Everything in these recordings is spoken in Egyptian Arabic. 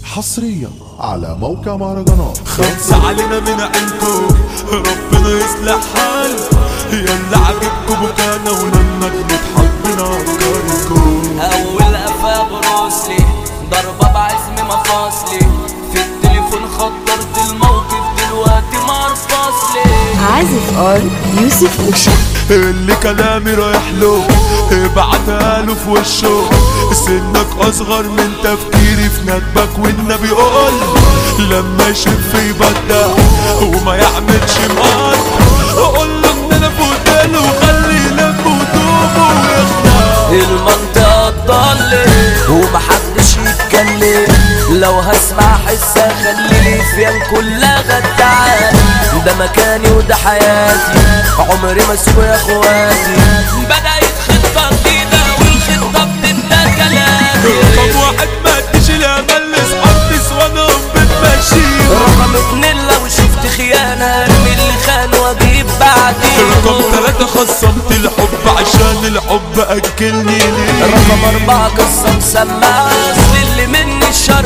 حصريا على موقع مهرجانات خمسة علينا من عينكم ربنا يصلح حال يلا عجبكم بكانا ولما بنتحب نفكركم اول قفا براسلي ضربة بعزم مفاصلي في التليفون خطرت الموقف دلوقتي مرفصلي عازف ار يوسف اوشا اللي كلامي رايح له ابعتها له في وشه سنك اصغر من تفكيري في ندبك والنبي قول لما يشف يبدع وما يعملش مقال اقول له ان انا فوتله وخلي يلم هدومه ويخلع المنطقة ضلت ومحدش يتكلم لو هسمع حسة خليلي فيها كلها غدعة ده مكاني وده حياتي عمري ما اسوي يا اخواتي بدأت خطة جديدة والخطة بتبدأ كلامي رقم واحد ما تشيل امل اصحاب نسوانهم بتمشيهم رقم اتنين لو شفت خيانة ارمي اللي خان واجيب بعدين رقم ثلاثة خصمت الحب عشان الحب أكلني ليه رقم أربعة قصة مسمعة أصل اللي مني الشر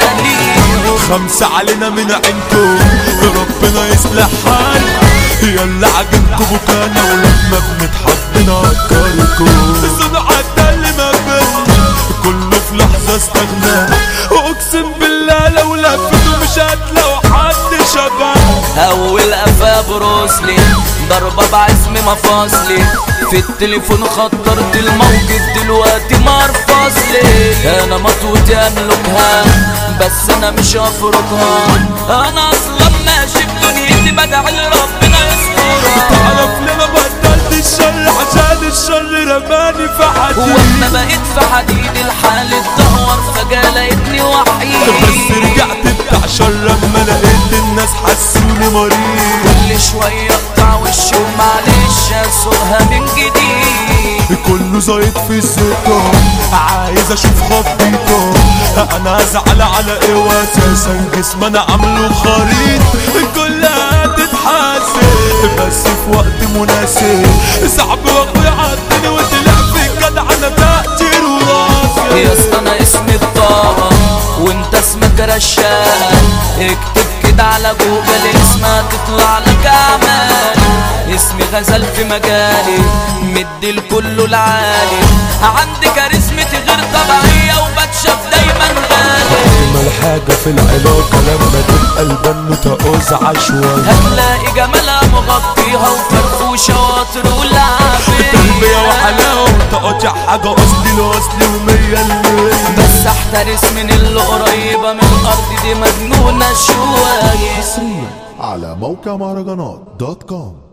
ماليه خمسة علينا من عينكم ربنا يصلح حال يلا عجنكم بكانا ولما بنتحب نفكركم صنع اللي ما بينا كله في لحظة استغنى اقسم بالله لو لفته مش هتلاقوا حد شبه أول قفا بروسلي ضربة بعزم مفاصلي في التليفون خطرت الموقف دلوقتي مرفصلي أنا مطوتي أملكها بس أنا مش هفرضها أنا أصلا ماشي في دنيتي بدعي لربنا يسترها تعرف ليه ما بطلت الشر عشان الشر رماني في حديد وانا بقيت في حديد الحال اتدهور فجأة لقيتني وحيد بس رجعت بتاع شر لما لقيت الناس حسوني مريض كل شوية اقطع وشي ومعلش اسوقها من جديد كله زايد في السكة عايز اشوف خطيته انا ازعل على ايه واساسا جسم انا عامله خريط كلها تتحاسب بس في وقت مناسب صعب واخويا عدني وطلع في الجدع انا تقدير وراسي يا اسطى انا اسمي الطاقة وانت اسمك رشاد اكتب كده على جوجل اسمها تطلع لك اعمال اسمي غزل في مجالي مدي لكله العالي عندي كاريزمتي غير طبيعية وبتشاف دايما غالي اجمل حاجة في العلاقة لما تبقى البنوتة قزعة شوية هتلاقي جمالها مغطيها وفرفوشة وقطر ولعبة تربية وحلاوة وتقطع حاجة اصلي لاصلي ومية المية بس احترس من اللي قريبة من الارض دي مجنونة شوية حصريا على موقع مهرجانات دوت كوم